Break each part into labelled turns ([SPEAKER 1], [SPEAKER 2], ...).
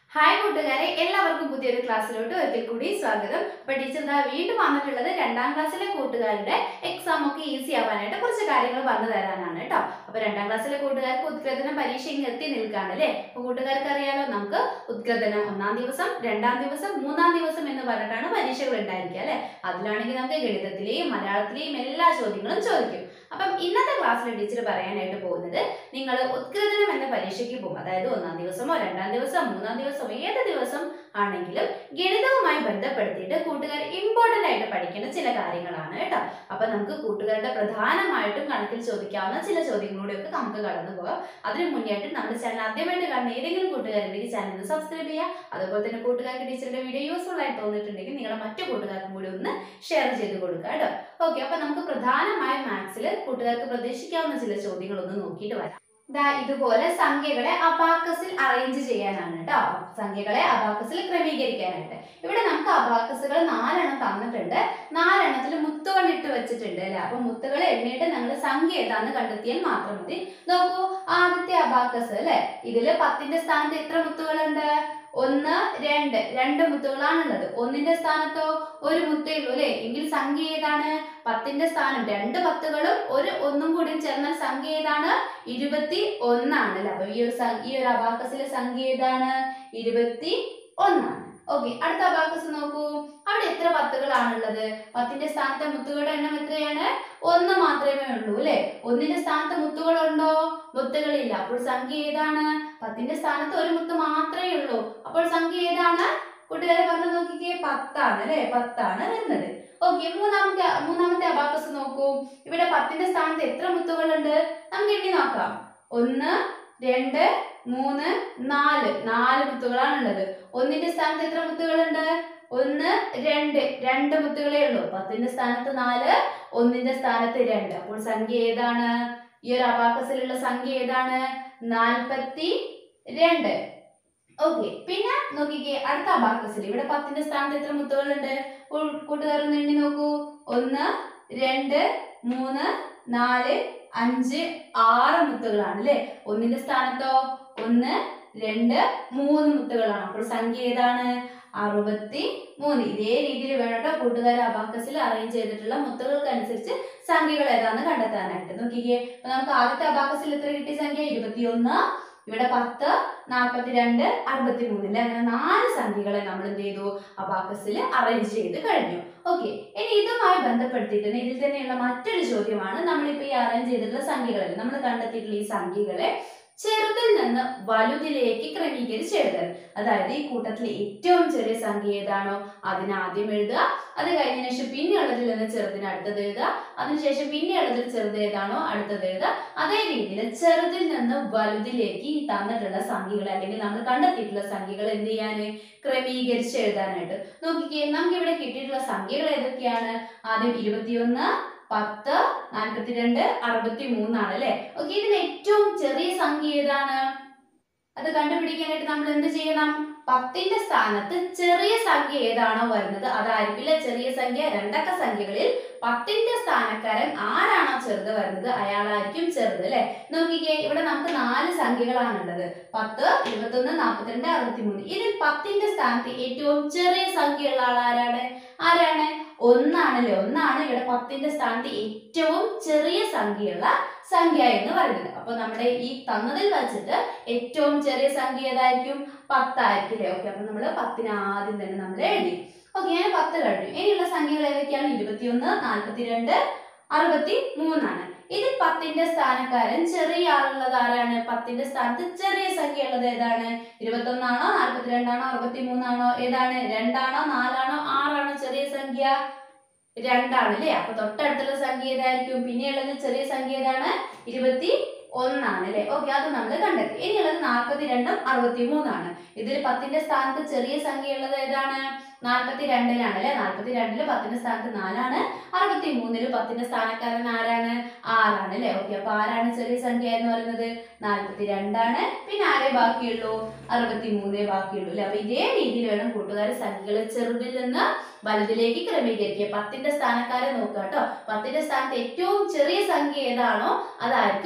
[SPEAKER 1] hi കൂട്ടുകാരെ എല്ലാവർക്കും പുതിയൊരു ക്ലാസ്സിലോട്ട് ഒരിക്കൽ കൂടി സ്വാഗതം അപ്പൊ ടീച്ചർ ദാ വീണ്ടും വന്നിട്ടുള്ളത് രണ്ടാം ക്ലാസ്സിലെ കൂട്ടുകാരുടെ എക്സാം ഒക്കെ ഈസി ആവാനായിട്ട് കുറച്ച് കാര്യങ്ങൾ പറഞ്ഞു തരാനാണ് കേട്ടോ അപ്പൊ രണ്ടാം ക്ലാസ്സിലെ കൂട്ടുകാർക്ക് ഉദ്ഗ്രഥനം പരീക്ഷ ഇങ്ങ് എത്തി നിൽക്കാണ് അല്ലേ അപ്പൊ കൂട്ടുകാർക്ക് അറിയാലോ നമുക്ക് ഉദ്ഗ്രഥനം ഒന്നാം ദിവസം രണ്ടാം ദിവസം മൂന്നാം ദിവസം എന്ന് പറഞ്ഞിട്ടാണ് പരീക്ഷകൾ ഉണ്ടായിരിക്കുക അല്ലെ അതിലാണെങ്കിൽ നമുക്ക് ഗണിതത്തിലെയും മലയാളത്തിലെയും എല്ലാ ചോദ്യങ്ങളും ചോദിക്കും അപ്പം ഇന്നത്തെ ക്ലാസ്സിൽ ടീച്ചർ പറയാനായിട്ട് പോകുന്നത് നിങ്ങൾ ഉത്കൃതനം എന്ന പരീക്ഷയ്ക്ക് പോകും അതായത് ഒന്നാം ദിവസമോ രണ്ടാം ദിവസം മൂന്നാം ദിവസമോ ഏത് ദിവസം ആണെങ്കിലും ഗണിതവുമായി ബന്ധപ്പെടുത്തിയിട്ട് കൂട്ടുകാർ ഇമ്പോർട്ടന്റ് ആയിട്ട് പഠിക്കേണ്ട ചില കാര്യങ്ങളാണ് കേട്ടോ അപ്പൊ നമുക്ക് കൂട്ടുകാരുടെ പ്രധാനമായിട്ടും കണക്കിൽ ചോദിക്കാവുന്ന ചില ചോദ്യങ്ങളിലൂടെയൊക്കെ നമുക്ക് കടന്നു പോകാം അതിന് മുന്നേയായിട്ട് നമ്മുടെ ചാനൽ ആദ്യമായിട്ട് കാണുന്ന ഏതെങ്കിലും കൂട്ടുകാരുണ്ടെങ്കിൽ ചാനൽ ഒന്ന് സബ്സ്ക്രൈബ് ചെയ്യുക അതുപോലെ തന്നെ കൂട്ടുകാർക്ക് ടീച്ചറുടെ വീഡിയോ യൂസ്ഫുൾ ആയിട്ട് തോന്നിയിട്ടുണ്ടെങ്കിൽ നിങ്ങളുടെ മറ്റു കൂട്ടുകാർക്കും കൂടി ഒന്ന് ഷെയർ ചെയ്ത് കൊടുക്കുക കേട്ടോ ഓക്കെ അപ്പൊ നമുക്ക് പ്രധാനമായും മാത്സിൽ കൂട്ടുകാർക്ക് പ്രതീക്ഷിക്കാവുന്ന ചില ചോദ്യങ്ങളൊന്ന് നോക്കിയിട്ട് വരാം ദാ ഇതുപോലെ സംഖ്യകളെ അബാക്കസിൽ അറേഞ്ച് ചെയ്യാനാണ് കേട്ടോ സംഖ്യകളെ അബാക്കസിൽ ക്രമീകരിക്കാനായിട്ട് ഇവിടെ നമുക്ക് അബാക്കസുകൾ നാലെണ്ണം തന്നിട്ടുണ്ട് നാലെണ്ണത്തിൽ മുത്തുകൾ ഇട്ട് വെച്ചിട്ടുണ്ട് അല്ലെ അപ്പൊ മുത്തുകൾ എണ്ണിയിട്ട് ഞങ്ങൾ സംഖ്യ ഏതാന്ന് കണ്ടെത്തിയാൽ മാത്രം മതി നോക്കൂ ആദ്യത്തെ അബാക്കസ് അല്ലെ ഇതില് പത്തിന്റെ സ്ഥാനത്ത് എത്ര മുത്തുകളുണ്ട് ഒന്ന് രണ്ട് രണ്ട് മുത്തുകളാണുള്ളത് ഒന്നിന്റെ സ്ഥാനത്തോ ഒരു മുത്തേ ഉള്ളൂ അല്ലെ എങ്കിൽ സംഖ്യ ഏതാണ് പത്തിന്റെ സ്ഥാനം രണ്ട് പത്തുകളും ഒരു ഒന്നും കൂടി ചേർന്നാൽ സംഖ്യ ഏതാണ് ഇരുപത്തി ഒന്നാണ് അല്ലെ അപ്പൊ ഈ ഒരു സം- ഈ ഒരു അബാക്കസിലെ സംഖ്യ ഏതാണ് ഇരുപത്തി ഒന്നാണ് ഓക്കെ അടുത്ത അബാക്കസ് നോക്കൂ അവിടെ എത്ര പത്തുകളാണുള്ളത് പത്തിന്റെ സ്ഥാനത്തെ മുത്തുകളുടെ എണ്ണം എത്രയാണ് ഒന്ന് മാത്രമേ ഉള്ളൂ അല്ലെ ഒന്നിന്റെ സ്ഥാനത്ത് മുത്തുകളുണ്ടോ മുത്തുകളില്ല അപ്പോൾ സംഖ്യ ഏതാണ് പത്തിന്റെ സ്ഥാനത്ത് ഒരു മുത്ത് മാത്രമേ ഉള്ളൂ അപ്പോൾ സംഖ്യ ഏതാണ് കൂട്ടുകാരെ പറഞ്ഞു നോക്കിക്കേ പത്താണ് അല്ലെ പത്താണ് വരുന്നത് ഓക്കെ മൂന്നാമത്തെ മൂന്നാമത്തെ അബാക്കസ് നോക്കൂ ഇവിടെ പത്തിന്റെ സ്ഥാനത്ത് എത്ര മുത്തുകളുണ്ട് നമുക്ക് എണ്ണി നോക്കാം ഒന്ന് രണ്ട് മൂന്ന് നാല് നാല് മുത്തുകളാണുള്ളത് ഒന്നിന്റെ സ്ഥാനത്ത് എത്ര മുത്തുകളുണ്ട് ഒന്ന് രണ്ട് രണ്ട് മുത്തുകളേ ഉള്ളൂ പത്തിന്റെ സ്ഥാനത്ത് നാല് ഒന്നിന്റെ സ്ഥാനത്ത് രണ്ട് അപ്പോൾ സംഖ്യ ഏതാണ് ഈ ഒരു അബാക്കസിലുള്ള സംഖ്യ ഏതാണ് നാൽപ്പത്തി രണ്ട് ഓക്കെ പിന്നെ നോക്കിക്കേ അടുത്ത അബാക്കസിൽ ഇവിടെ പത്തിന്റെ സ്ഥാനത്ത് എത്ര മുത്തുകളുണ്ട് കൂ- കൂട്ടുകാരൊന്ന് എണ്ണി നോക്കൂ ഒന്ന് രണ്ട് മൂന്ന് നാല് അഞ്ച് ആറ് മുത്തുകളാണ് അല്ലെ ഒന്നിന്റെ സ്ഥാനത്തോ ഒന്ന് രണ്ട് മൂന്ന് മുത്തുകളാണ് അപ്പോൾ സംഖ്യ ഏതാണ് അറുപത്തി മൂന്ന് ഇതേ രീതിയിൽ വേണം കേട്ടോ കൂട്ടുകാർ അബാക്കസിൽ അറേഞ്ച് ചെയ്തിട്ടുള്ള മുത്തുകൾക്കനുസരിച്ച് സംഖ്യകൾ ഏതാന്ന് കണ്ടെത്താനായിട്ട് നോക്കിക്കേ അപ്പൊ നമുക്ക് ആദ്യത്തെ അബാക്കസിൽ എത്ര കിട്ടിയ സംഖ്യ ഇരുപത്തിയൊന്ന് ഇവിടെ പത്ത് നാൽപ്പത്തിരണ്ട് അറുപത്തി മൂന്നില് അങ്ങനെ നാല് സംഖ്യകളെ നമ്മൾ എന്ത് ചെയ്തു അബാക്കസിൽ അറേഞ്ച് ചെയ്ത് കഴിഞ്ഞു ഓക്കെ ഇനി ഇതുമായി ബന്ധപ്പെടുത്തിയിട്ട് ഇതിൽ തന്നെയുള്ള മറ്റൊരു ചോദ്യമാണ് നമ്മളിപ്പോ ഈ അറേഞ്ച് ചെയ്തിട്ടുള്ള സംഖ്യകളിൽ നമ്മൾ കണ്ടെത്തിയിട്ടുള്ള ഈ സംഖ്യകളെ ചെറുതിൽ നിന്ന് വലുതിലേക്ക് ക്രമീകരിച്ച് എഴുതൽ അതായത് ഈ കൂട്ടത്തിലെ ഏറ്റവും ചെറിയ സംഖ്യ ഏതാണോ അതിന് ആദ്യം എഴുതുക അത് കഴിഞ്ഞ ശേഷം പിന്നെയുള്ളതിൽ നിന്ന് ചെറുതിന് അടുത്തത് എഴുതുക അതിനുശേഷം പിന്നെയുള്ളതിൽ ചെറുത് ഏതാണോ അടുത്തത് എഴുതുക അതേ രീതിയിൽ ചെറുതിൽ നിന്ന് വലുതിലേക്ക് ഈ തന്നിട്ടുള്ള സംഖ്യകൾ അല്ലെങ്കിൽ നമ്മൾ കണ്ടെത്തിയിട്ടുള്ള സംഖ്യകൾ എന്ത് ചെയ്യാന് ക്രമീകരിച്ച് എഴുതാനായിട്ട് നോക്കിക്കേ നമുക്ക് ഇവിടെ കിട്ടിയിട്ടുള്ള സംഖ്യകൾ ഏതൊക്കെയാണ് ആദ്യം ഇരുപത്തിയൊന്ന് പത്ത് നാൽപ്പത്തിരണ്ട് അറുപത്തി മൂന്നാണ് അല്ലെ ഓക്കെ ഇതിൽ ഏറ്റവും ചെറിയ സംഖ്യ ഏതാണ് അത് കണ്ടുപിടിക്കാനായിട്ട് നമ്മൾ എന്ത് ചെയ്യണം പത്തിന്റെ സ്ഥാനത്ത് ചെറിയ സംഖ്യ ഏതാണോ വരുന്നത് അതായിരിക്കില്ല ചെറിയ സംഖ്യ രണ്ടക്ക സംഖ്യകളിൽ പത്തിന്റെ സ്ഥാനക്കാരൻ ആരാണോ ചെറുത് വരുന്നത് അയാളായിരിക്കും ചെറുത് അല്ലെ നോക്കിക്കേ ഇവിടെ നമുക്ക് നാല് സംഖ്യകളാണുള്ളത് പത്ത് ഇരുപത്തൊന്ന് നാൽപ്പത്തിരണ്ട് അറുപത്തിമൂന്ന് ഇതിൽ പത്തിന്റെ സ്ഥാനത്ത് ഏറ്റവും ചെറിയ സംഖ്യയുള്ള ആൾ ആരാണ് ആരാണ് ഒന്നാണല്ലേ ഒന്നാണ് ഇവിടെ പത്തിന്റെ സ്ഥാനത്ത് ഏറ്റവും ചെറിയ സംഖ്യയുള്ള സംഖ്യ എന്ന് പറയുന്നത് അപ്പൊ നമ്മുടെ ഈ തന്നതിൽ വെച്ചിട്ട് ഏറ്റവും ചെറിയ സംഖ്യ ഏതായിരിക്കും പത്തായിരിക്കും അല്ലേ ഓക്കെ അപ്പൊ നമ്മൾ പത്തിന് ആദ്യം തന്നെ നമ്മൾ എഴുതി ഓക്കെ ഞാൻ പത്ത് കഴിഞ്ഞു ഇനിയുള്ള സംഖ്യകൾ ഏതൊക്കെയാണ് ഇരുപത്തിയൊന്ന് നാൽപ്പത്തിരണ്ട് അറുപത്തി മൂന്നാണ് ഇതിൽ പത്തിന്റെ സ്ഥാനക്കാരൻ ചെറിയ ആളുള്ളത് ആരാണ് പത്തിന്റെ സ്ഥാനത്ത് ചെറിയ സംഖ്യ ഉള്ളത് ഏതാണ് ഇരുപത്തൊന്നാണോ നാൽപ്പത്തിരണ്ടാണോ അറുപത്തി മൂന്നാണോ ഏതാണ് രണ്ടാണോ നാലാണോ ആറാണോ ചെറിയ സംഖ്യ രണ്ടാണ് അല്ലേ അപ്പൊ തൊട്ടടുത്തുള്ള സംഖ്യ ഏതായിരിക്കും പിന്നെയുള്ളത് ചെറിയ സംഖ്യ ഏതാണ് ഇരുപത്തി ഒന്നാണ് അല്ലെ ഓക്കെ അത് നമ്മൾ കണ്ടെത്തി ഇനിയുള്ളത് നാൽപ്പത്തി രണ്ടും അറുപത്തി മൂന്നാണ് ഇതിൽ പത്തിന്റെ സ്ഥാനത്ത് ചെറിയ സംഖ്യ ഉള്ളത് ഏതാണ് നാൽപ്പത്തി രണ്ടിലാണ് അല്ലെ നാൽപ്പത്തി രണ്ടില് പത്തിന്റെ സ്ഥാനത്ത് നാലാണ് അറുപത്തി മൂന്നില് പത്തിന്റെ സ്ഥാനക്കാരൻ ആരാണ് ആറാണ് അല്ലെ ഓക്കെ അപ്പൊ ആരാണ് ചെറിയ സംഖ്യ എന്ന് പറയുന്നത് നാൽപ്പത്തി രണ്ടാണ് പിന്നെ ആരേ ബാക്കിയുള്ളൂ അറുപത്തി മൂന്നേ ബാക്കിയുള്ളൂ അല്ലെ അപ്പൊ ഇതേ രീതിയിൽ വേണം കൂട്ടുകാരെ സംഖ്യകളെ ചെറുതിൽ നിന്ന് വലുതിലേക്ക് ക്രമീകരിക്കുക പത്തിന്റെ സ്ഥാനക്കാരെ നോക്കുക കേട്ടോ പത്തിന്റെ സ്ഥാനത്ത് ഏറ്റവും ചെറിയ സംഖ്യ ഏതാണോ അതായിരിക്കും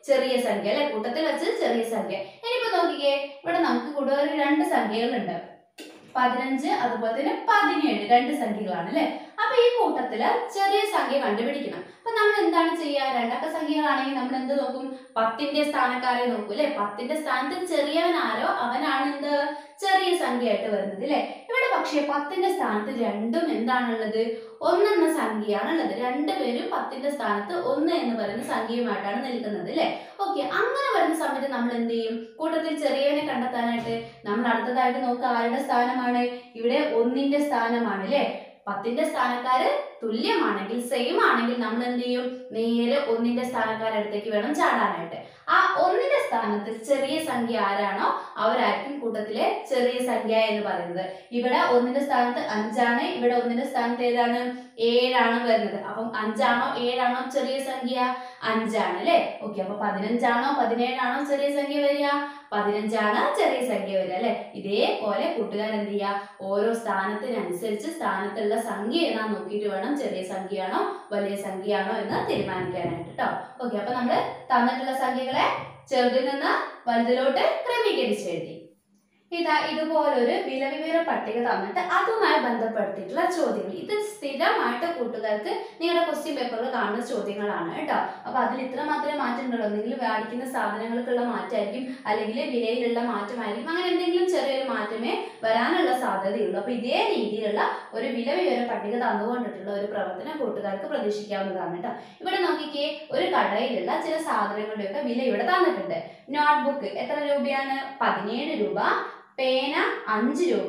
[SPEAKER 1] ചെറിയ സംഖ്യ അല്ലെ കൂട്ടത്തിൽ വെച്ച് ചെറിയ സംഖ്യ ഇനിയിപ്പോ നോക്കിക്കേ ഇവിടെ നമുക്ക് കൂടുതൽ രണ്ട് സംഖ്യകളുണ്ട് പതിനഞ്ച് അതുപോലെ തന്നെ പതിനേഴ് രണ്ട് സംഖ്യകളാണ് അല്ലെ അപ്പൊ ഈ കൂട്ടത്തില് ചെറിയ സംഖ്യ കണ്ടുപിടിക്കണം അപ്പൊ നമ്മൾ എന്താണ് ചെയ്യുക രണ്ടക്ക സംഖ്യകളാണെങ്കിൽ നമ്മൾ എന്ത് നോക്കും പത്തിന്റെ സ്ഥാനക്കാരെ നോക്കും അല്ലെ പത്തിന്റെ സ്ഥാനത്ത് ചെറിയവൻ ആരോ അവനാണ് എന്ത് ചെറിയ സംഖ്യയായിട്ട് വരുന്നത് അല്ലെ ഇവിടെ പക്ഷേ പത്തിന്റെ സ്ഥാനത്ത് രണ്ടും എന്താണുള്ളത് ഒന്നെന്ന സംഖ്യയാണുള്ളത് രണ്ടുപേരും പത്തിന്റെ സ്ഥാനത്ത് ഒന്ന് എന്ന് പറയുന്ന സംഖ്യയുമായിട്ടാണ് നിൽക്കുന്നത് അല്ലെ ഓക്കെ അങ്ങനെ വരുന്ന സമയത്ത് നമ്മൾ എന്ത് ചെയ്യും കൂട്ടത്തിൽ ചെറിയവനെ കണ്ടെത്താനായിട്ട് നമ്മൾ അടുത്തതായിട്ട് നോക്കുക ആരുടെ സ്ഥാനമാണ് ഇവിടെ ഒന്നിന്റെ സ്ഥാനമാണ് അല്ലെ പത്തിന്റെ സ്ഥാനക്കാര് തുല്യമാണെങ്കിൽ സെയിം ആണെങ്കിൽ നമ്മൾ എന്ത് ചെയ്യും നേരെ ഒന്നിന്റെ സ്ഥാനക്കാരുടെ അടുത്തേക്ക് വേണം ചാടാനായിട്ട് ആ ഒന്നിന്റെ സ്ഥാനത്ത് ചെറിയ സംഖ്യ ആരാണോ അവരായിരിക്കും കൂട്ടത്തിലെ ചെറിയ സംഖ്യ എന്ന് പറയുന്നത് ഇവിടെ ഒന്നിന്റെ സ്ഥാനത്ത് അഞ്ചാണ് ഇവിടെ ഒന്നിന്റെ സ്ഥാനത്ത് ഏതാണ് ഏഴാണ് വരുന്നത് അപ്പം അഞ്ചാണോ ഏഴാണോ ചെറിയ സംഖ്യ അഞ്ചാണ് അല്ലെ ഓക്കെ അപ്പൊ പതിനഞ്ചാണോ പതിനേഴാണോ ചെറിയ സംഖ്യ വരിക പതിനഞ്ചാണ് ചെറിയ സംഖ്യ വരിക അല്ലെ ഇതേപോലെ കൂട്ടുകാർ എന്ത് ചെയ്യുക ഓരോ സ്ഥാനത്തിനനുസരിച്ച് സ്ഥാനത്തുള്ള സംഖ്യ ഏതാ നോക്കിയിട്ട് വേണം ചെറിയ സംഖ്യയാണോ വലിയ സംഖ്യയാണോ എന്ന് തീരുമാനിക്കാനായിട്ട് കേട്ടോ ഓക്കെ അപ്പൊ നമ്മൾ തന്നിട്ടുള്ള സംഖ്യകളെ ചെറുതിൽ നിന്ന് വലുതിലോട്ട് ക്രമീകരിച്ച് എഴുതി ഇതാ ഇതുപോലൊരു വിലവിവര പട്ടിക തന്നിട്ട് അതുമായി ബന്ധപ്പെടുത്തിയിട്ടുള്ള ചോദ്യങ്ങൾ ഇത് സ്ഥിരമായിട്ട് കൂട്ടുകാർക്ക് നിങ്ങളുടെ ക്വസ്റ്റ്യൻ പേപ്പറിൽ കാണുന്ന ചോദ്യങ്ങളാണ് കേട്ടോ അപ്പൊ അതിൽ ഇത്ര മാത്രമേ മാറ്റം ഉണ്ടല്ലോ ഒന്നെങ്കിൽ മേടിക്കുന്ന സാധനങ്ങൾക്കുള്ള മാറ്റമായിരിക്കും അല്ലെങ്കിൽ വിലയിലുള്ള മാറ്റമായിരിക്കും അങ്ങനെ എന്തെങ്കിലും ചെറിയൊരു മാറ്റമേ വരാനുള്ള സാധ്യതയുള്ളൂ അപ്പൊ ഇതേ രീതിയിലുള്ള ഒരു വില വിവര പട്ടിക തന്നുകൊണ്ടിട്ടുള്ള ഒരു പ്രവർത്തനം കൂട്ടുകാർക്ക് പ്രതീക്ഷിക്കാവുന്നതാണ് കേട്ടോ ഇവിടെ നോക്കിക്കേ ഒരു കടയിലുള്ള ചില സാധനങ്ങളുടെയൊക്കെ വില ഇവിടെ തന്നിട്ടുണ്ട് നോട്ട്ബുക്ക് എത്ര രൂപയാണ് പതിനേഴ് രൂപ പേന അഞ്ച് രൂപ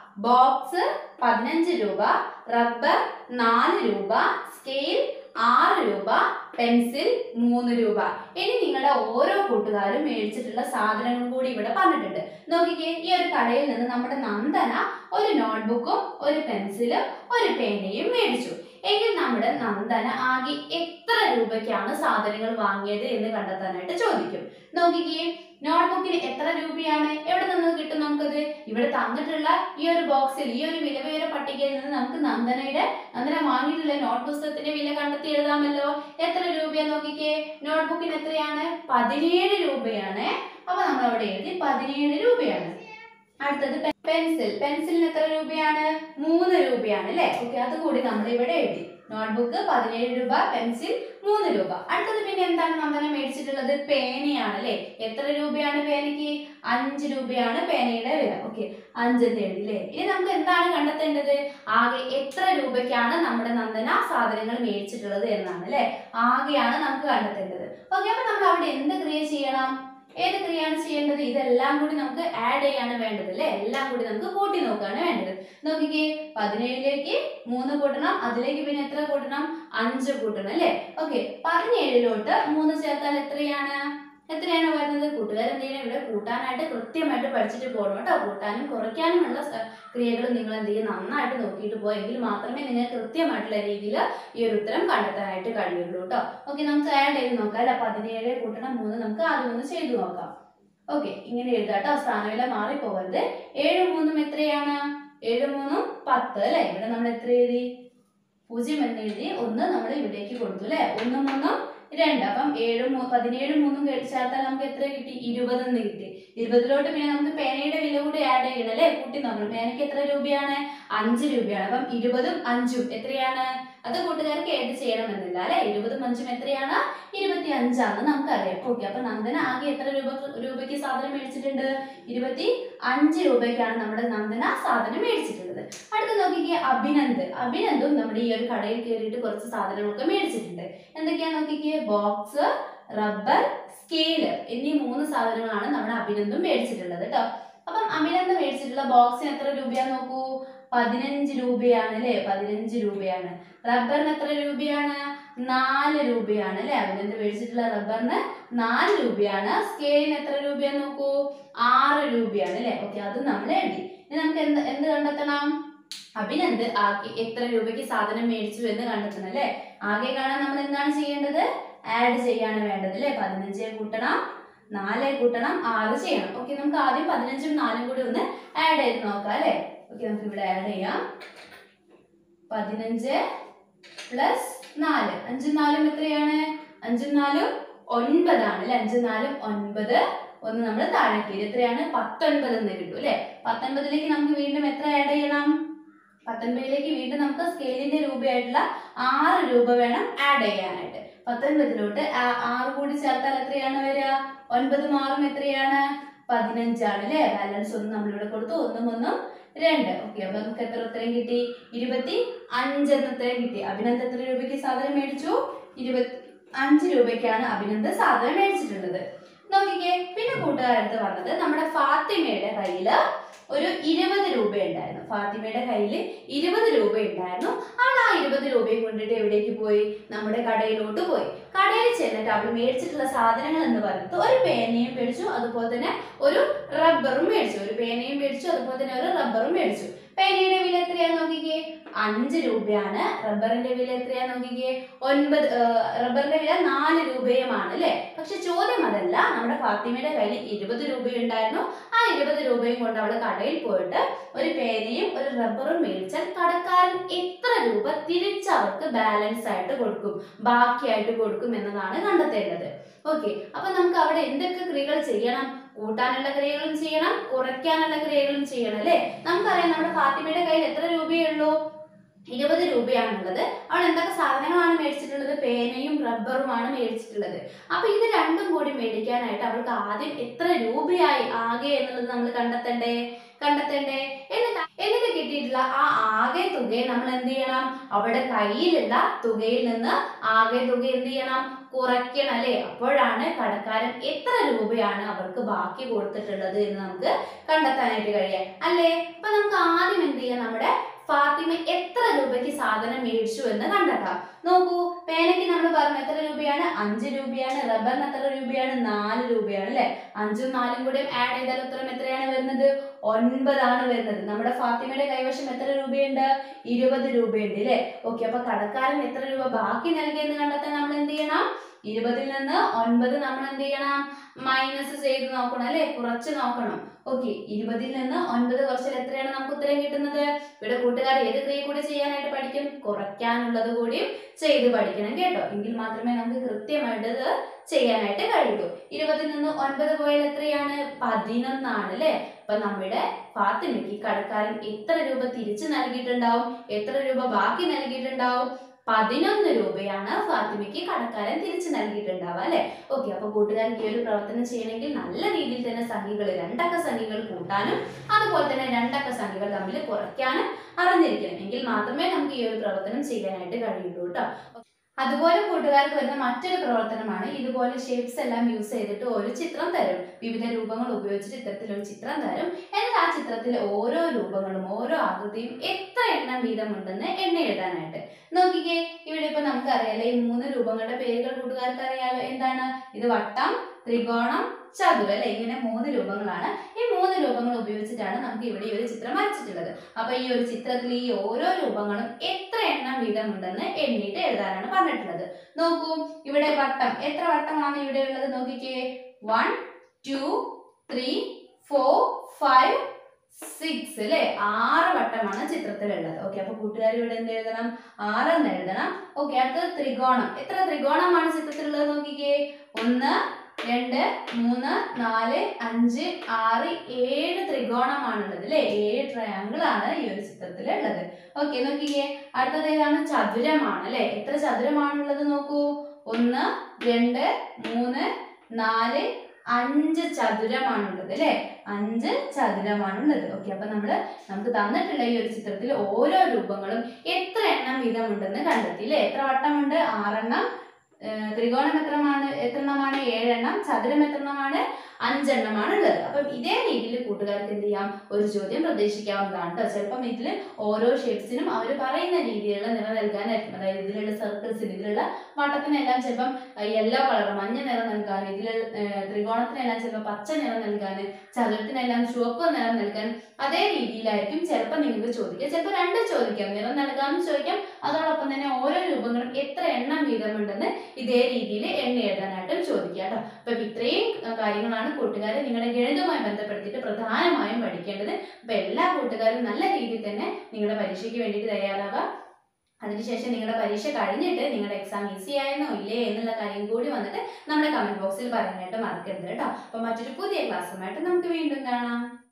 [SPEAKER 1] ബോക്സ് പതിനഞ്ച് രൂപ റബ്ബർ നാല് രൂപ സ്കെയിൽ ആറ് രൂപ പെൻസിൽ മൂന്ന് രൂപ ഇനി നിങ്ങളുടെ ഓരോ കൂട്ടുകാരും മേടിച്ചിട്ടുള്ള സാധനങ്ങളും കൂടി ഇവിടെ പറഞ്ഞിട്ടുണ്ട് നോക്കിക്കേ ഈ ഒരു കടയിൽ നിന്ന് നമ്മുടെ നന്ദന ഒരു നോട്ട്ബുക്കും ഒരു പെൻസിലും ഒരു പേനയും മേടിച്ചു എങ്കിൽ നമ്മുടെ നന്ദന ആകെ എത്ര രൂപയ്ക്കാണ് സാധനങ്ങൾ വാങ്ങിയത് എന്ന് കണ്ടെത്താനായിട്ട് ചോദിക്കും നോക്കിക്കേ നോട്ട്ബുക്കിന് എത്ര രൂപയാണ് എവിടെ നിന്ന് കിട്ടും നമുക്കത് ഇവിടെ തന്നിട്ടുള്ള ഈ ഒരു ബോക്സിൽ ഈ ഒരു വില വിവര പട്ടികയിൽ നിന്ന് നമുക്ക് നന്ദനയുടെ നന്ദന വാങ്ങിയിട്ടുള്ള നോട്ട് പുസ്തകത്തിന്റെ വില കണ്ടെത്തി എഴുതാമല്ലോ എത്ര രൂപയാ നോക്കിക്കേ നോട്ട്ബുക്കിന് എത്രയാണ് പതിനേഴ് രൂപയാണ് അപ്പൊ നമ്മൾ അവിടെ എഴുതി പതിനേഴ് രൂപയാണ് അടുത്തത് പെ- പെൻസിൽ പെൻസിലിന് എത്ര രൂപയാണ് മൂന്ന് രൂപയാണ് അല്ലെ ഓക്കെ അത് കൂടി നമ്മൾ ഇവിടെ എഴുതി നോട്ട്ബുക്ക് പതിനേഴ് രൂപ പെൻസിൽ മൂന്ന് രൂപ അടുത്തത് പിന്നെ എന്താണ് നന്ദന മേടിച്ചിട്ടുള്ളത് പേനയാണ് അല്ലെ എത്ര രൂപയാണ് പേനയ്ക്ക് അഞ്ച് രൂപയാണ് പേനയുടെ വില ഓക്കെ അഞ്ചെന്ന് എഴുതി അല്ലേ ഇനി നമുക്ക് എന്താണ് കണ്ടെത്തേണ്ടത് ആകെ എത്ര രൂപയ്ക്കാണ് നമ്മുടെ നന്ദന സാധനങ്ങൾ മേടിച്ചിട്ടുള്ളത് എന്നാണ് അല്ലെ ആകെയാണ് നമുക്ക് കണ്ടെത്തേണ്ടത് ഓക്കെ അപ്പൊ നമ്മൾ അവിടെ എന്ത് ക്രിയ ചെയ്യണം ഏത് ക്രിയയാണ് ചെയ്യേണ്ടത് ഇതെല്ലാം കൂടി നമുക്ക് ആഡ് ചെയ്യാണ് വേണ്ടത് അല്ലെ എല്ലാം കൂടി നമുക്ക് കൂട്ടി നോക്കുകയാണ് വേണ്ടത് നോക്കിക്കേ പതിനേഴിലേക്ക് മൂന്ന് കൂട്ടണം അതിലേക്ക് പിന്നെ എത്ര കൂട്ടണം അഞ്ച് കൂട്ടണം അല്ലെ ഓക്കെ പതിനേഴിലോട്ട് മൂന്ന് ചേർത്താൽ എത്രയാണ് എത്രയാണ് വരുന്നത് കൂട്ടുകാർ എന്ത് ചെയ്യണം ഇവിടെ കൂട്ടാനായിട്ട് കൃത്യമായിട്ട് പഠിച്ചിട്ട് പോകണം കേട്ടോ കൂട്ടാനും കുറയ്ക്കാനുമുള്ള സ- ക്രിയകൾ നിങ്ങൾ എന്ത് ചെയ്യും നന്നായിട്ട് നോക്കിയിട്ട് പോയെങ്കിൽ മാത്രമേ നിങ്ങൾക്ക് കൃത്യമായിട്ടുള്ള രീതിയിൽ ഈ ഒരു ഉത്തരം കണ്ടെത്താനായിട്ട് കഴിയുള്ളൂ കേട്ടോ ഓക്കെ നമുക്ക് ആഡ് ചെയ്ത് നോക്കാം അല്ലെ പതിനേഴ് കൂട്ടണം മൂന്ന് നമുക്ക് ആദ്യം ഒന്ന് ചെയ്തു നോക്കാം ഓക്കെ ഇങ്ങനെ എഴുതാട്ടോ സ്ഥാനവില മാറിപ്പോകരുത് ഏഴ് മൂന്നും എത്രയാണ് ഏഴ് മൂന്നും പത്ത് അല്ലെ ഇവിടെ നമ്മൾ എത്ര എഴുതി പൂജ്യം എന്ന് എഴുതി ഒന്ന് നമ്മൾ ഇവിടേക്ക് കൊടുത്തു അല്ലെ ഒന്ന് മൂന്നും രണ്ട് അപ്പം ഏഴും മൂ- പതിനേഴും മൂന്നും കഴി- ചേർത്താൽ നമുക്ക് എത്ര കിട്ടി ഇരുപത് എന്ന് കിട്ടി ഇരുപതിലോട്ട് പിന്നെ നമുക്ക് പേനയുടെ വില കൂടി ആഡ് ചെയ്യണം അല്ലെ കൂട്ടി നമ്മൾ പേനയ്ക്ക് എത്ര രൂപയാണ് അഞ്ച് രൂപയാണ് അപ്പം ഇരുപതും അഞ്ചും എത്രയാണ് അത് കൂട്ടുകാർക്ക് ഏത് ചെയ്യണമെന്നില്ല അല്ലെ ഇരുപതും അഞ്ചും എത്രയാണ് ഇരുപത്തി അഞ്ചാന്ന് നമുക്കറിയാം ഓക്കെ അപ്പൊ നന്ദന ആകെ എത്ര രൂപ രൂപയ്ക്ക് സാധനം മേടിച്ചിട്ടുണ്ട് ഇരുപത്തി അഞ്ച് രൂപയ്ക്കാണ് നമ്മുടെ നന്ദന സാധനം മേടിച്ചിട്ടുള്ളത് അടുത്ത നോക്കിക്കേ അഭിനന്ദ് അഭിനന്ദും നമ്മുടെ ഈ ഒരു കടയിൽ കയറിയിട്ട് കുറച്ച് സാധനങ്ങളൊക്കെ മേടിച്ചിട്ടുണ്ട് എന്തൊക്കെയാ നോക്കിക്കേ ബോക്സ് റബ്ബർ സ്കെയില് എന്നീ മൂന്ന് സാധനങ്ങളാണ് നമ്മുടെ അഭിനന്ദും മേടിച്ചിട്ടുള്ളത് കേട്ടോ അപ്പം അഭിനന്ദ് മേടിച്ചിട്ടുള്ള ബോക്സിന് എത്ര രൂപയാ നോക്കൂ പതിനഞ്ച് രൂപയാണ് അല്ലേ പതിനഞ്ച് രൂപയാണ് റബ്ബറിന് എത്ര രൂപയാണ് നാല് രൂപയാണ് അല്ലെ അഭിനന്ദ് മേടിച്ചിട്ടുള്ള റബ്ബറിന് നാല് രൂപയാണ് സ്കെയിലിന് എത്ര രൂപയാന്ന് നോക്കൂ ആറ് രൂപയാണ് അല്ലെ ഓക്കെ അത് നമ്മൾ എഴുതി ഇനി നമുക്ക് എന്ത് എന്ത് കണ്ടെത്തണം അഭിനന്ദ് ആകെ എത്ര രൂപയ്ക്ക് സാധനം മേടിച്ചു എന്ന് കണ്ടെത്തണം അല്ലെ ആകെ കാണാൻ നമ്മൾ എന്താണ് ചെയ്യേണ്ടത് ആഡ് ചെയ്യാണ് വേണ്ടത് അല്ലെ പതിനഞ്ച് കൂട്ടണം നാല് കൂട്ടണം ആറ് ചെയ്യണം ഓക്കെ നമുക്ക് ആദ്യം പതിനഞ്ചും നാലും കൂടി ഒന്ന് ആഡ് ചെയ്ത് നോക്കാം അല്ലെ ഓക്കെ നമുക്ക് ഇവിടെ ആഡ് ചെയ്യാം പതിനഞ്ച് പ്ലസ് നാല് അഞ്ചും നാലും എത്രയാണ് അഞ്ചും നാലും ഒൻപതാണ് അല്ലെ അഞ്ച് നാലും ഒൻപത് ഒന്ന് നമ്മൾ താഴേക്ക് എത്രയാണ് പത്തൊൻപത് എന്ന് കിട്ടും അല്ലെ പത്തൊൻപതിലേക്ക് നമുക്ക് വീണ്ടും എത്ര ആഡ് ചെയ്യണം പത്തൊൻപതിലേക്ക് വീണ്ടും നമുക്ക് സ്കെയിലിന്റെ രൂപയായിട്ടുള്ള ആറ് രൂപ വേണം ആഡ് ചെയ്യാനായിട്ട് പത്തൊൻപതിലോട്ട് ആ- ആറ് കൂടി ചേർത്താൽ എത്രയാണ് വരിക ഒൻപതും ആറും എത്രയാണ് പതിനഞ്ചാണ് അല്ലേ ബാലൻസ് ഒന്ന് നമ്മളിവിടെ കൊടുത്തു ഒന്നും ഒന്നും രണ്ട് ഓക്കെ അപ്പൊ നമുക്ക് എത്ര ഉത്തരം കിട്ടി ഇരുപത്തി അഞ്ച് എന്ന ഉത്തരം കിട്ടി അഭിനന്ദ് എത്ര രൂപയ്ക്ക് സാധനം മേടിച്ചു ഇരുപത്തി അഞ്ച് രൂപയ്ക്കാണ് അഭിനന്ദ് സാധനം മേടിച്ചിട്ടുള്ളത് നോക്കിക്കേ പിന്നെ കൂട്ടുകാരടുത്ത് വന്നത് നമ്മുടെ ഫാത്തിമയുടെ കയ്യില് ഒരു ഇരുപത് രൂപ ഉണ്ടായിരുന്നു ഫാത്തിമയുടെ കയ്യിൽ ഇരുപത് രൂപ ഉണ്ടായിരുന്നു അവൾ ആ ഇരുപത് രൂപയും കൊണ്ടിട്ട് എവിടേക്ക് പോയി നമ്മുടെ കടയിലോട്ട് പോയി കടയിൽ ചെന്നിട്ട് അവൾ മേടിച്ചിട്ടുള്ള സാധനങ്ങൾ എന്ന് പറയുന്നത് ഒരു പേനയും മേടിച്ചു അതുപോലെ തന്നെ ഒരു റബ്ബറും മേടിച്ചു ഒരു പേനയും മേടിച്ചു അതുപോലെ തന്നെ ഒരു റബ്ബറും മേടിച്ചു പേനയുടെ വില എത്രയാന്ന് നോക്കിക്കേ അഞ്ച് രൂപയാണ് റബ്ബറിന്റെ വില എത്രയാന്ന് നോക്കിക്കേ ഒൻപത് ആ, റബ്ബറിന്റെ വില നാല് രൂപയുമാണ് അല്ലെ പക്ഷെ ചോദ്യം അതല്ല നമ്മുടെ ഫാത്തിമയുടെ കയ്യിൽ ഇരുപത് രൂപയുണ്ടായിരുന്നു ആ ഇരുപത് രൂപയും കൊണ്ട് അവള് കടയിൽ പോയിട്ട് ഒരു പേനയും ഒരു റബ്ബറും മേടിച്ചാൽ കടക്കാരൻ എത്ര രൂപ തിരിച്ചവർക്ക് ബാലൻസ് ആയിട്ട് കൊടുക്കും ബാക്കിയായിട്ട് കൊടുക്കും എന്നതാണ് കണ്ടെത്തേണ്ടത് ഓക്കെ അപ്പൊ നമുക്ക് അവിടെ എന്തൊക്കെ ക്രിയകൾ ചെയ്യണം കൂട്ടാനുള്ള ക്രിയകളും ചെയ്യണം കുറയ്ക്കാനുള്ള ക്രിയകളും ചെയ്യണം അല്ലേ നമുക്കറിയാം നമ്മുടെ ഫാത്തിമയുടെ കയ്യിൽ എത്ര രൂപയേ ഉള്ളൂ ഇരുപത് രൂപയാണുള്ളത് അവൾ എന്തൊക്കെ സാധനങ്ങളാണ് മേടിച്ചിട്ടുള്ളത് പേനയും റബ്ബറുമാണ് മേടിച്ചിട്ടുള്ളത് അപ്പൊ ഇത് രണ്ടും കൂടി മേടിക്കാനായിട്ട് അവൾക്ക് ആദ്യം എത്ര രൂപയായി ആകെ എന്നുള്ളത് നമ്മൾ കണ്ടെത്തണ്ടേ കണ്ടെത്തണ്ടേ എന്നിട്ട് എന്നിട്ട് കിട്ടിയിട്ടുള്ള ആ ആകെ തുകയെ നമ്മൾ എന്ത് ചെയ്യണം അവളുടെ കയ്യിലുള്ള തുകയിൽ നിന്ന് ആകെ തുക എന്ത് ചെയ്യണം കുറയ്ക്കണം അല്ലേ അപ്പോഴാണ് കടക്കാരൻ എത്ര രൂപയാണ് അവർക്ക് ബാക്കി കൊടുത്തിട്ടുള്ളത് എന്ന് നമുക്ക് കണ്ടെത്താനായിട്ട് കഴിയാം അല്ലേ അപ്പൊ നമുക്ക് ആദ്യം എന്ത് ചെയ്യാം നമ്മുടെ ഫാത്തിമ എത്ര രൂപയ്ക്ക് സാധനം മേടിച്ചു എന്ന് കണ്ടെത്താം നോക്കൂ പേനയ്ക്ക് നമ്മൾ പറഞ്ഞു എത്ര രൂപയാണ് അഞ്ച് രൂപയാണ് റബ്ബറിന് എത്ര രൂപയാണ് നാല് രൂപയാണ് അല്ലെ അഞ്ചും നാലും കൂടെ ആഡ് ചെയ്താൽ ഉത്തരം എത്രയാണ് വരുന്നത് ഒൻപതാണ് വരുന്നത് നമ്മുടെ ഫാത്തിമയുടെ കൈവശം എത്ര രൂപയുണ്ട് ഇരുപത് രൂപയുണ്ട് അല്ലെ ഓക്കെ അപ്പൊ കടക്കാരൻ എത്ര രൂപ ബാക്കി നൽകിയെന്ന് കണ്ടെത്താൻ നമ്മൾ എന്ത് ചെയ്യണം ഇരുപതിൽ നിന്ന് ഒൻപത് നമ്മൾ എന്ത് ചെയ്യണം മൈനസ് ചെയ്ത് നോക്കണം അല്ലെ കുറച്ച് നോക്കണം ഓക്കെ ഇരുപതിൽ നിന്ന് ഒൻപത് കുറച്ചാൽ എത്രയാണ് നമുക്ക് ഉത്തരം കിട്ടുന്നത് ഇവിടെ കൂട്ടുകാർ ഏത് ക്രിയ കൂടി ചെയ്യാനായിട്ട് പഠിക്കും കുറയ്ക്കാനുള്ളത് കൂടിയും ചെയ്ത് പഠിക്കണം കേട്ടോ എങ്കിൽ മാത്രമേ നമുക്ക് കൃത്യമായിട്ട് ഇത് ചെയ്യാനായിട്ട് കഴിയൂ ഇരുപതിൽ നിന്ന് ഒൻപത് പോയാൽ എത്രയാണ് പതിനൊന്നാണ് അല്ലെ അപ്പൊ നമ്മുടെ ഫാത്തിമയ്ക്ക് കടക്കാരൻ എത്ര രൂപ തിരിച്ചു നൽകിയിട്ടുണ്ടാവും എത്ര രൂപ ബാക്കി നൽകിയിട്ടുണ്ടാവും പതിനൊന്ന് രൂപയാണ് ഫാത്തിമയ്ക്ക് കടക്കാരൻ തിരിച്ചു നൽകിയിട്ടുണ്ടാവുക അല്ലെ ഓക്കെ അപ്പൊ കൂട്ടുകാർക്ക് ഈ ഒരു പ്രവർത്തനം ചെയ്യണമെങ്കിൽ നല്ല രീതിയിൽ തന്നെ സംഖ്യകൾ രണ്ടക്ക സംഖ്യകൾ കൂട്ടാനും അതുപോലെ തന്നെ രണ്ടക്ക സംഖ്യകൾ തമ്മിൽ കുറയ്ക്കാനും അറിഞ്ഞിരിക്കണം എങ്കിൽ മാത്രമേ നമുക്ക് ഈ ഒരു പ്രവർത്തനം ചെയ്യാനായിട്ട് കഴിയുള്ളൂ കേട്ടോ അതുപോലെ കൂട്ടുകാർക്ക് വരുന്ന മറ്റൊരു പ്രവർത്തനമാണ് ഇതുപോലെ ഷേപ്സ് എല്ലാം യൂസ് ചെയ്തിട്ട് ഒരു ചിത്രം തരും വിവിധ രൂപങ്ങൾ ഉപയോഗിച്ചിട്ട് ഇത്തരത്തിലൊരു ചിത്രം തരും എന്നിട്ട് ആ ചിത്രത്തിലെ ഓരോ രൂപങ്ങളും ഓരോ ആകൃതിയും എത്ര എണ്ണം വീതമുണ്ടെന്ന് എണ്ണ എഴുതാനായിട്ട് നോക്കിക്കേ ഇവിടെ ഇപ്പൊ നമുക്കറിയാലോ ഈ മൂന്ന് രൂപങ്ങളുടെ പേരുകൾ കൂട്ടുകാർക്ക് അറിയാലോ എന്താണ് ഇത് വട്ടം ത്രികോണം ചതുരം അല്ലെ ഇങ്ങനെ മൂന്ന് രൂപങ്ങളാണ് ഈ മൂന്ന് രൂപങ്ങൾ ഉപയോഗിച്ചിട്ടാണ് നമുക്ക് ഇവിടെ ഈ ഒരു ചിത്രം വരച്ചിട്ടുള്ളത് അപ്പൊ ഈ ഒരു ചിത്രത്തിൽ ഈ ഓരോ രൂപങ്ങളും എത്ര എണ്ണം വീതമുണ്ടെന്ന് എണ്ണിയിട്ട് എഴുതാനാണ് പറഞ്ഞിട്ടുള്ളത് നോക്കൂ ഇവിടെ വട്ടം എത്ര വട്ടമാണ് ഇവിടെ ഉള്ളത് നോക്കിക്കേ one two three four five six അല്ലെ ആറ് വട്ടമാണ് ചിത്രത്തിലുള്ളത് ഓക്കെ അപ്പൊ കൂട്ടുകാർ ഇവിടെ എന്ത് എഴുതണം ആറെന്ന് എഴുതണം ഓക്കെ അടുത്തത് ത്രികോണം എത്ര ത്രികോണമാണ് ചിത്രത്തിലുള്ളത് നോക്കിക്കേ ഒന്ന് രണ്ട് മൂന്ന് നാല് അഞ്ച് ആറ് ഏഴ് ത്രികോണമാണുള്ളത് അല്ലെ ഏഴ് ട്രയാങ്കിൾ ആണ് ഈ ഒരു ചിത്രത്തിൽ ഉള്ളത് ഓക്കെ നോക്കിക്കേ അടുത്തത് ഏതാണ് ചതുരമാണ് അല്ലെ എത്ര ചതുരമാണുള്ളത് നോക്കൂ ഒന്ന് രണ്ട് മൂന്ന് നാല് അഞ്ച് ചതുരമാണുള്ളത് അല്ലെ അഞ്ച് ചതുരമാണുള്ളത് ഓക്കെ അപ്പൊ നമ്മള് നമുക്ക് തന്നിട്ടുള്ള ഈ ഒരു ചിത്രത്തിൽ ഓരോ രൂപങ്ങളും എത്ര എണ്ണം വീതമുണ്ടെന്ന് കണ്ടെത്തി അല്ലെ എത്ര വട്ടമുണ്ട് ആറെണ്ണം ഏർ ത്രികോണം എത്രമാണ് എത്രണ്ണമാണ് ഏഴെണ്ണം ചതുരം എത്രണ്ണമാണ് അഞ്ചെണ്ണമാണ് ഉള്ളത് അപ്പം ഇതേ രീതിയിൽ കൂട്ടുകാർക്ക് എന്ത് ചെയ്യാം ഒരു ചോദ്യം പ്രതീക്ഷിക്കാവുന്നതാണ് കേട്ടോ ചിലപ്പം ഇതിൽ ഓരോ ഷേപ്സിനും അവർ പറയുന്ന രീതിയിലുള്ള നിറം നൽകാനായിരിക്കും അതായത് ഇതിലുള്ള സർക്കിൾസിന് ഇതിലുള്ള വട്ടത്തിനെല്ലാം ചിലപ്പം യെല്ലോ കളർ മഞ്ഞ നിറം നൽകാൻ ഇതിലുള്ള ഏർ ത്രികോണത്തിനെല്ലാം ചിലപ്പോൾ പച്ച നിറം നൽകാൻ ചതുരത്തിനെല്ലാം ചുവപ്പ് നിറം നൽകാൻ അതേ രീതിയിലായിരിക്കും ചിലപ്പോൾ നിങ്ങൾക്ക് ചോദിക്കുക ചിലപ്പോൾ രണ്ടും ചോദിക്കാം നിറം നൽകാനും ചോദിക്കാം അതോടൊപ്പം തന്നെ ഓരോ രൂപങ്ങളും എത്ര എണ്ണം വീതമുണ്ടെന്ന് ഇതേ രീതിയിൽ എണ്ണ എഴുതാനായിട്ടും ചോദിക്കാം കേട്ടോ അപ്പൊ ഇത്രയും അഹ് കാര്യങ്ങളാണ് കൂട്ടുകാരെ നിങ്ങളുടെ ഗണിതവുമായി ബന്ധപ്പെടുത്തിയിട്ട് പ്രധാനമായും പഠിക്കേണ്ടത് അപ്പൊ എല്ലാ കൂട്ടുകാരും നല്ല രീതിയിൽ തന്നെ നിങ്ങളുടെ പരീക്ഷയ്ക്ക് വേണ്ടിയിട്ട് തയ്യാറാവുക അതിനുശേഷം നിങ്ങളുടെ പരീക്ഷ കഴിഞ്ഞിട്ട് നിങ്ങളുടെ എക്സാം ഈസി ആയിരുന്നോ ഇല്ലേ എന്നുള്ള കാര്യം കൂടി വന്നിട്ട് നമ്മുടെ കമന്റ് ബോക്സിൽ പറയാനായിട്ട് മറക്കരുത് കേട്ടോ അപ്പോൾ മറ്റൊരു പുതിയ ക്ലാസ്സുമായിട്ട് നമുക്ക് വീണ്ടും കാണാം